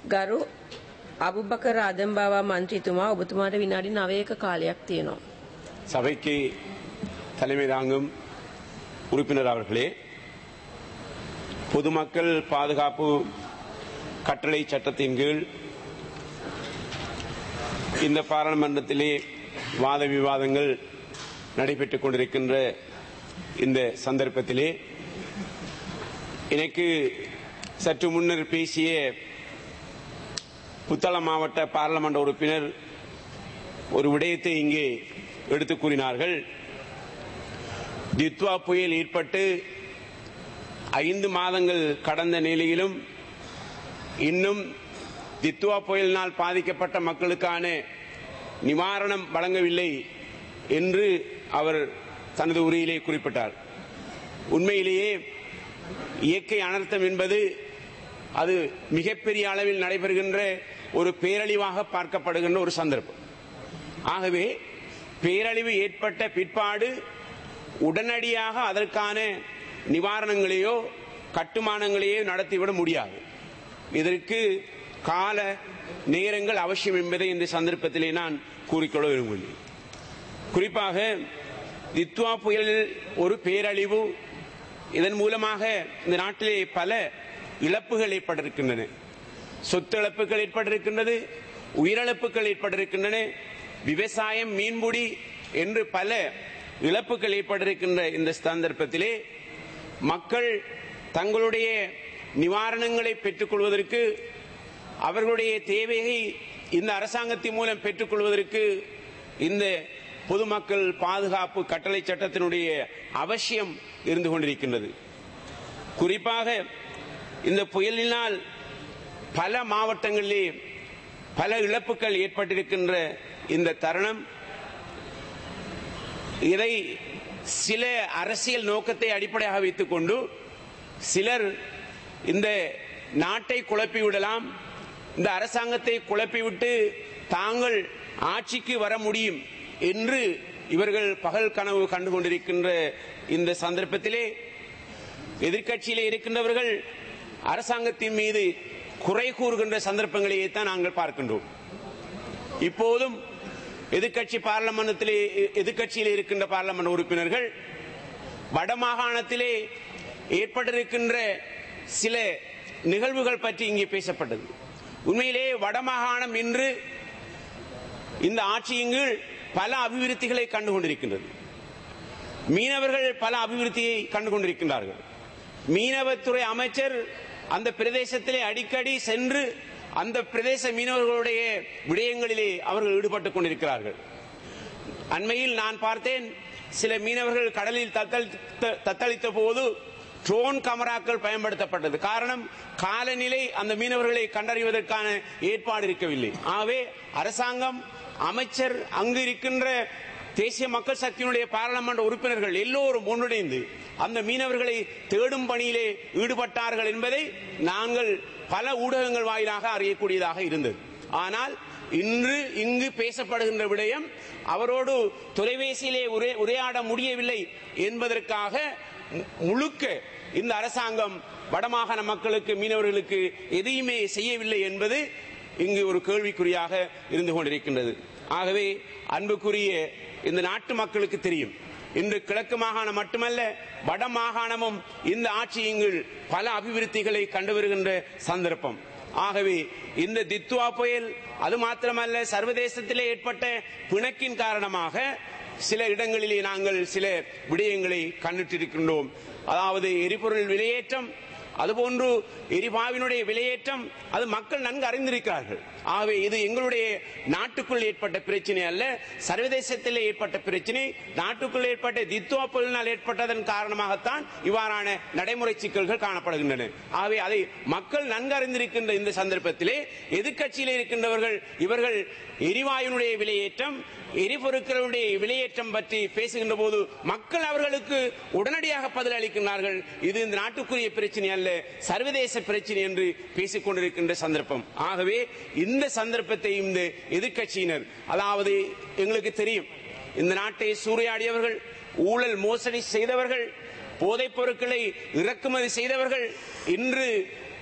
ගරු අබුබකර ආදම්බාවා මන්ත්‍රීතුමා ඔබතුමාට විනාඩි 9ක කාලයක් තියෙනවා. சபைக்கு தலைமை தாங்கும் உறுப்பினர் அவர்களே பொதுமக்கள் பாதுகாப்பு கட்டளை சட்டத்தின் கீழ் இந்த பாராளுமன்றத்திலே வாத விவாதங்கள் நடைபெற்றுக் கொண்டிருக்கின்ற இந்த சந்தர்ப்பத்திலே எனக்கு சற்று முன்னர் பேசிய புத்தளம் மாவட்ட பாராளுமன்ற உறுப்பினர் ஒரு விடயத்தை இங்கே எடுத்துக் கூறினார்கள் தித்வா புயல் ஏற்பட்டு ஐந்து மாதங்கள் கடந்த நிலையிலும் இன்னும் தித்வா புயலினால் பாதிக்கப்பட்ட மக்களுக்கான நிவாரணம் வழங்கவில்லை என்று அவர் தனது உரையிலே குறிப்பிட்டார் உண்மையிலேயே இயற்கை அனர்த்தம் என்பது அது மிகப்பெரிய அளவில் நடைபெறுகின்ற ஒரு பேரழிவாக பார்க்கப்படுகின்ற ஒரு சந்தர்ப்பம் ஆகவே பேரழிவு ஏற்பட்ட பிற்பாடு உடனடியாக அதற்கான நிவாரணங்களையோ கட்டுமானங்களையோ நடத்திவிட முடியாது இதற்கு கால நேரங்கள் அவசியம் என்பதை இந்த சந்தர்ப்பத்திலே நான் கூறிக்கொள்ள விரும்புகிறேன் குறிப்பாக தித்வா புயலில் ஒரு பேரழிவு இதன் மூலமாக இந்த நாட்டிலே பல இழப்புகள் ஏற்பட்டிருக்கின்றன சொத்து இழப்புகள் ஏற்பட்டிருக்கின்றது உயிரிழப்புகள் ஏற்பட்டிருக்கின்றன விவசாயம் மீன்பிடி என்று பல இழப்புகள் ஏற்பட்டிருக்கின்ற இந்த சந்தர்ப்பத்திலே மக்கள் தங்களுடைய நிவாரணங்களை பெற்றுக்கொள்வதற்கு அவர்களுடைய தேவையை இந்த அரசாங்கத்தின் மூலம் பெற்றுக்கொள்வதற்கு இந்த பொதுமக்கள் பாதுகாப்பு கட்டளை சட்டத்தினுடைய அவசியம் இருந்து கொண்டிருக்கின்றது குறிப்பாக இந்த புயலினால் பல மாவட்டங்களிலே பல இழப்புகள் ஏற்பட்டிருக்கின்ற இந்த தருணம் இதை சில அரசியல் நோக்கத்தை அடிப்படையாக வைத்துக் கொண்டு சிலர் இந்த நாட்டை குழப்பிவிடலாம் இந்த அரசாங்கத்தை குழப்பிவிட்டு தாங்கள் ஆட்சிக்கு வர முடியும் என்று இவர்கள் பகல் கனவு கண்டு கொண்டிருக்கின்ற இந்த சந்தர்ப்பத்திலே எதிர்க்கட்சியிலே இருக்கின்றவர்கள் அரசாங்கத்தின் மீது குறை கூறுகின்ற சந்தர்ப்பங்களையே தான் நாங்கள் பார்க்கின்றோம் இப்போதும் எதிர்க்கட்சி பார்லமெண்டத்திலே எதிர்க்கட்சியில் இருக்கின்ற பார்லமெண்ட் உறுப்பினர்கள் வடமாகாணத்திலே ஏற்பட்டிருக்கின்ற சில நிகழ்வுகள் பற்றி இங்கே பேசப்பட்டது உண்மையிலே வடமாகாணம் இன்று இந்த ஆட்சியின் கீழ் பல அபிவிருத்திகளை கண்டு கொண்டிருக்கின்றது மீனவர்கள் பல அபிவிருத்தியை கண்டு கொண்டிருக்கின்றார்கள் மீனவத்துறை அமைச்சர் அந்த பிரதேசத்திலே அடிக்கடி சென்று அந்த பிரதேச மீனவர்களுடைய விடயங்களிலே அவர்கள் ஈடுபட்டுக் கொண்டிருக்கிறார்கள் அண்மையில் நான் பார்த்தேன் சில மீனவர்கள் கடலில் தத்தளித்த- தத்தளித்த போது ட்ரோன் கமராக்கள் பயன்படுத்தப்பட்டது காரணம் காலநிலை அந்த மீனவர்களை கண்டறிவதற்கான ஏற்பாடு இருக்கவில்லை ஆகவே அரசாங்கம் அமைச்சர் அங்கு இருக்கின்ற தேசிய மக்கள் சக்தியினுடைய பாராளுமன்ற உறுப்பினர்கள் எல்லோரும் ஒன்றிணைந்து அந்த மீனவர்களை தேடும் பணியிலே ஈடுபட்டார்கள் என்பதை நாங்கள் பல ஊடகங்கள் வாயிலாக அறியக்கூடியதாக இருந்தது ஆனால் இன்று இங்கு பேசப்படுகின்ற விடயம் அவரோடு தொலைபேசியிலே உரை- உரையாட முடியவில்லை என்பதற்காக மு- முழுக்க இந்த அரசாங்கம் வடமாகாண மக்களுக்கு மீனவர்களுக்கு எதையுமே செய்யவில்லை என்பது இங்கு ஒரு கேள்விக்குறியாக இருந்து கொண்டிருக்கின்றது ஆகவே அன்புக்குரிய இந்த நாட்டு மக்களுக்கு தெரியும் இன்று கிழக்கு மாகாணம் மட்டுமல்ல வட மாகாணமும் இந்த ஆட்சியின் கீழ் பல அபிவிருத்திகளை கண்டு வருகின்ற சந்தர்ப்பம் ஆகவே இந்த தித்வா புயல் அது மாத்திரமல்ல சர்வதேசத்திலே ஏற்பட்ட பிணக்கின் காரணமாக சில இடங்களிலே நாங்கள் சில விடயங்களை கண்டிட்டிருக்கின்றோம் அதாவது எரிபொருள் விலையேற்றம் அதுபோன்று எரிவாயுவினுடைய விலையேற்றம் அது மக்கள் நன்கு அறிந்திருக்கிறார்கள் ஆகவே இது எங்களுடைய நாட்டுக்குள் ஏற்பட்ட பிரச்சனை அல்ல சர்வதேசத்தில் ஏற்பட்ட பிரச்சனை நாட்டுக்குள் ஏற்பட்ட தித்துவா புயலினால் ஏற்பட்டதன் காரணமாகத்தான் இவ்வாறான நடைமுறை சிக்கல்கள் காணப்படுகின்றன ஆகவே அதை மக்கள் நன்கு அறிந்திருக்கின்ற இந்த சந்தர்ப்பத்திலே எதிர்க்கட்சியில் இருக்கின்றவர்கள் இவர்கள் எரிவாயுனுடைய விலையேற்றம் எரிபொருட்களுடைய விலையேற்றம் பற்றி பேசுகின்ற போது மக்கள் அவர்களுக்கு உடனடியாக பதில் அளிக்கின்றார்கள் இது இந்த நாட்டுக்குரிய பிரச்சனை அல்ல சர்வதேச பிரச்சனை என்று பேசிக் கொண்டிருக்கின்ற சந்தர்ப்பம் ஆகவே இந்த சந்தர்ப்பத்தை இந்த எதிர்க்கட்சியினர் அதாவது எங்களுக்கு தெரியும் இந்த நாட்டை சூறையாடியவர்கள் ஊழல் மோசடி செய்தவர்கள் போதைப் பொருட்களை இறக்குமதி செய்தவர்கள் இன்று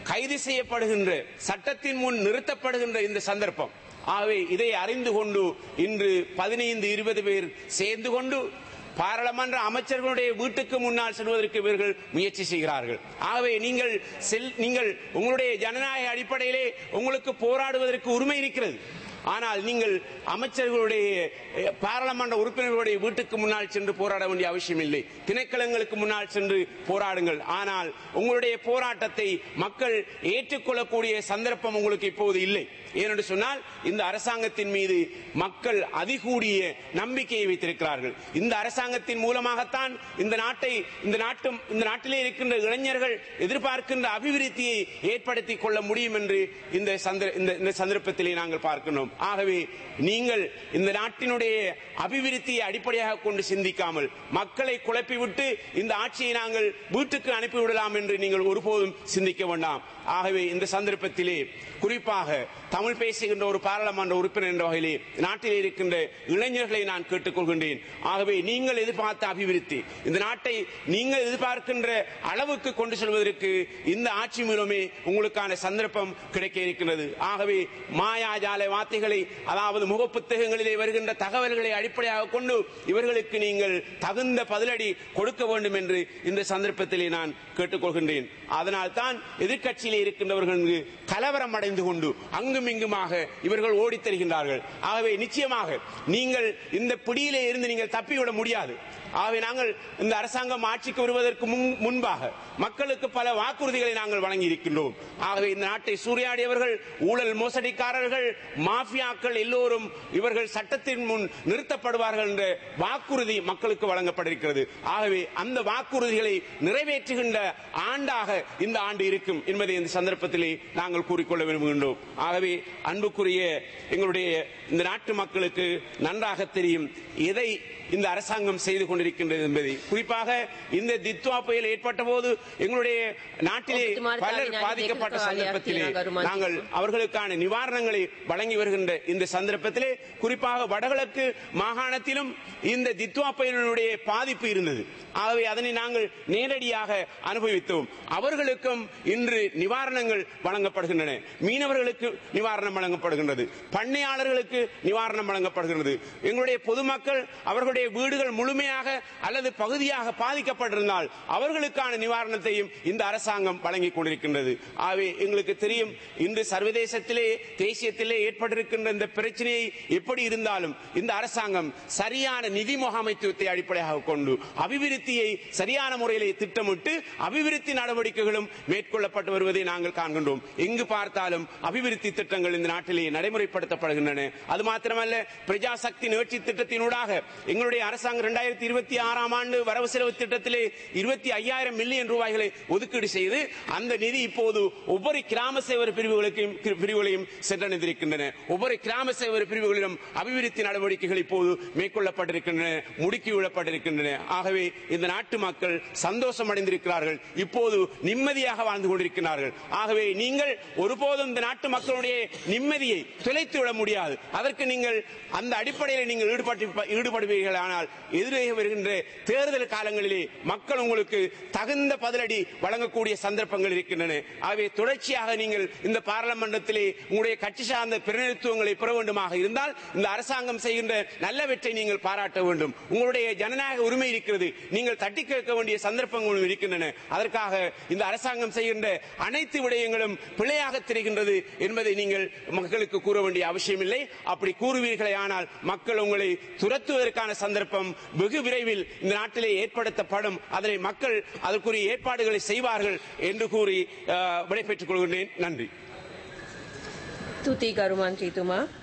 கைது செய்யப்படுகின்ற சட்டத்தின் முன் நிறுத்தப்படுகின்ற இந்த சந்தர்ப்பம் ஆகவே இதை அறிந்து கொண்டு இன்று பதினைந்து இருபது பேர் சேர்ந்து கொண்டு பாராளுமன்ற அமைச்சர்களுடைய வீட்டுக்கு முன்னால் செல்வதற்கு இவர்கள் முயற்சி செய்கிறார்கள் ஆகவே நீங்கள் செல் நீங்கள் உங்களுடைய ஜனநாயக அடிப்படையிலே உங்களுக்கு போராடுவதற்கு உரிமை இருக்கிறது ஆனால் நீங்கள் அமைச்சர்களுடைய அஹ், பாராளுமன்ற உறுப்பினர்களுடைய வீட்டுக்கு முன்னால் சென்று போராட வேண்டிய அவசியம் இல்லை திணைக்களங்களுக்கு முன்னால் சென்று போராடுங்கள் ஆனால் உங்களுடைய போராட்டத்தை மக்கள் ஏற்றுக்கொள்ளக்கூடிய சந்தர்ப்பம் உங்களுக்கு இப்போது இல்லை ஏனென்று சொன்னால் இந்த அரசாங்கத்தின் மீது மக்கள் அதிகூடிய நம்பிக்கையை வைத்திருக்கிறார்கள் இந்த அரசாங்கத்தின் மூலமாகத்தான் இந்த நாட்டை இந்த நாட்டும் இந்த நாட்டிலே இருக்கின்ற இளைஞர்கள் எதிர்பார்க்கின்ற அபிவிருத்தியை ஏற்படுத்தி கொள்ள முடியும் என்று இந்த சந்தர்- இந்த- இந்த சந்தர்ப்பத்திலே நாங்கள் பார்க்கிறோம் ஆகவே நீங்கள் இந்த நாட்டினுடைய அபிவிருத்தியை அடிப்படையாக கொண்டு சிந்திக்காமல் மக்களை குழப்பிவிட்டு இந்த ஆட்சியை நாங்கள் வீட்டுக்கு அனுப்பிவிடலாம் என்று நீங்கள் ஒருபோதும் சிந்திக்க வேண்டாம் ஆகவே இந்த சந்தர்ப்பத்திலே குறிப்பாக தமிழ் பேசுகின்ற ஒரு பாராளுமன்ற உறுப்பினர் என்ற வகையிலே நாட்டில் இருக்கின்ற இளைஞர்களை நான் கேட்டுக்கொள்கின்றேன் ஆகவே நீங்கள் எதிர்பார்த்த அபிவிருத்தி இந்த நாட்டை நீங்கள் எதிர்பார்க்கின்ற அளவுக்கு கொண்டு செல்வதற்கு இந்த ஆட்சி மூலமே உங்களுக்கான சந்தர்ப்பம் கிடைக்க இருக்கிறது ஆகவே மாயாஜால வார்த்தைகளை அதாவது முகப்புத்தகங்களிலே வருகின்ற தகவல்களை அடிப்படையாக கொண்டு இவர்களுக்கு நீங்கள் தகுந்த பதிலடி கொடுக்க வேண்டும் என்று இந்த சந்தர்ப்பத்திலே நான் கேட்டுக்கொள்கின்றேன் அதனால் தான் எதிர்க்கட்சியிலே இருக்கின்றவர்கள் கலவரம் அடைந்து கொண்டு அங்கும் இங்குமாக இவர்கள் ஓடித் தருகின்றார்கள் ஆகவே நிச்சயமாக நீங்கள் இந்த பிடியிலே இருந்து நீங்கள் தப்பிவிட முடியாது ஆகவே நாங்கள் இந்த அரசாங்கம் ஆட்சிக்கு வருவதற்கு முன்- முன்பாக மக்களுக்கு பல வாக்குறுதிகளை நாங்கள் வழங்கி இருக்கின்றோம் ஆகவே இந்த நாட்டை சூறையாடியவர்கள் ஊழல் மோசடிக்காரர்கள் மாஃபியாக்கள் எல்லோரும் இவர்கள் சட்டத்தின் முன் நிறுத்தப்படுவார்கள் என்ற வாக்குறுதி மக்களுக்கு வழங்கப்பட்டிருக்கிறது ஆகவே அந்த வாக்குறுதிகளை நிறைவேற்றுகின்ற ஆண்டாக இந்த ஆண்டு இருக்கும் என்பதை இந்த சந்தர்ப்பத்திலே நாங்கள் கூறிக்கொள்ள விரும்புகின்றோம் ஆகவே அன்புக்குரிய எங்களுடைய இந்த நாட்டு மக்களுக்கு நன்றாக தெரியும் எதை இந்த அரசாங்கம் செய்து கொண்டிருக்கின்றது என்பதை குறிப்பாக இந்த தித்வா புயல் ஏற்பட்ட போது எங்களுடைய நாட்டிலே ஒப்புத்துமாறு பலர் தாவினாடி பாதிக்கப்பட்ட தேக்கு சந்தர்ப்பத்திலே காலியாக கருமாதி. நாங்கள் அவர்களுக்கான நிவாரணங்களை வழங்கி வருகின்ற இந்த சந்தர்ப்பத்திலே குறிப்பாக வடகிழக்கு மாகாணத்திலும் இந்த தித்வா புயலினுடைய பாதிப்பு இருந்தது ஆகவே அதனை நாங்கள் நேரடியாக அனுபவித்தோம் அவர்களுக்கும் இன்று நிவாரணங்கள் வழங்கப்படுகின்றன மீனவர்களுக்கு நிவாரணம் வழங்கப்படுகின்றது பண்ணையாளர்களுக்கு நிவாரணம் வழங்கப்படுகிறது எங்களுடைய பொதுமக்கள் அவர்களுடைய வீடுகள் முழுமையாக அல்லது பகுதியாக பாதிக்கப்பட்டிருந்தால் அவர்களுக்கான நிவாரணத்தையும் இந்த அரசாங்கம் வழங்கிக் கொண்டிருக்கின்றது ஆகவே எங்களுக்கு தெரியும் இன்று சர்வதேசத்திலே தேசியத்திலே ஏற்பட்டிருக்கின்ற இந்த பிரச்சனையை எப்படி இருந்தாலும் இந்த அரசாங்கம் சரியான நிதி முகாமைத்துவத்தை அடிப்படையாக கொண்டு அபிவிருத்தியை சரியான முறையிலே திட்டமிட்டு அபிவிருத்தி நடவடிக்கைகளும் மேற்கொள்ளப்பட்டு வருவதை நாங்கள் காண்கின்றோம் எங்கு பார்த்தாலும் அபிவிருத்தி திட்டங்கள் இந்த நாட்டிலே நடைமுறைப்படுத்தப்படுகின்றன அது மாத்திரமல்ல பிரஜா சக்தி நிகழ்ச்சி திட்டத்தினூடாக எங்களுடைய அரசாங்கம் இரண்டாயிரத்தி இருபத்தி ஆறாம் ஆண்டு வரவு செலவு திட்டத்திலே இருபத்தி ஐயாயிரம் மில்லியன் ரூபாய்களை ஒதுக்கீடு செய்து அந்த நிதி இப்போது ஒவ்வொரு கிராம சேவர் பிரிவுகளுக்கும் பிரிவுகளையும் சென்றடைந்திருக்கின்றன ஒவ்வொரு கிராம சேவர் பிரிவுகளிலும் அபிவிருத்தி நடவடிக்கைகள் இப்போது மேற்கொள்ளப்பட்டிருக்கின்றன முடுக்கி விடப்பட்டிருக்கின்றன ஆகவே இந்த நாட்டு மக்கள் சந்தோஷம் அடைந்திருக்கிறார்கள் இப்போது நிம்மதியாக வாழ்ந்து கொண்டிருக்கிறார்கள் ஆகவே நீங்கள் ஒருபோதும் இந்த நாட்டு மக்களுடைய நிம்மதியை தொலைத்து விட முடியாது அதற்கு நீங்கள் அந்த அடிப்படையில் நீங்கள் ஈடுபட்டு ஈடுபடுவீர்கள் ஆனால் எதிரே வருகின்ற தேர்தல் காலங்களிலே மக்கள் உங்களுக்கு தகுந்த பதிலடி வழங்கக்கூடிய சந்தர்ப்பங்கள் இருக்கின்றன ஆகவே தொடர்ச்சியாக நீங்கள் இந்த பாராளுமன்றத்திலே உங்களுடைய கட்சி சார்ந்த பிரதிநிதித்துவங்களை பெற வேண்டுமாக இருந்தால் இந்த அரசாங்கம் செய்கின்ற நல்லவற்றை நீங்கள் பாராட்ட வேண்டும் உங்களுடைய ஜனநாயக உரிமை இருக்கிறது நீங்கள் தட்டி கேட்க வேண்டிய சந்தர்ப்பங்களும் இருக்கின்றன அதற்காக இந்த அரசாங்கம் செய்கின்ற அனைத்து விடயங்களும் பிழையாக தெரிகின்றது என்பதை நீங்கள் மக்களுக்கு கூற வேண்டிய அவசியமில்லை அப்படி கூறுவீர்களே ஆனால் மக்கள் உங்களை துரத்துவதற்கான சந்தர்ப்பம் வெகு விரைவில் இந்த நாட்டிலே ஏற்படுத்தப்படும் அதனை மக்கள் அதற்குரிய ஏற்பாடுகளை செய்வார்கள் என்று கூறி அஹ், விடைபெற்றுக் கொள்கின்றேன் நன்றி තුති ගරු මන්ත්‍රීතුමා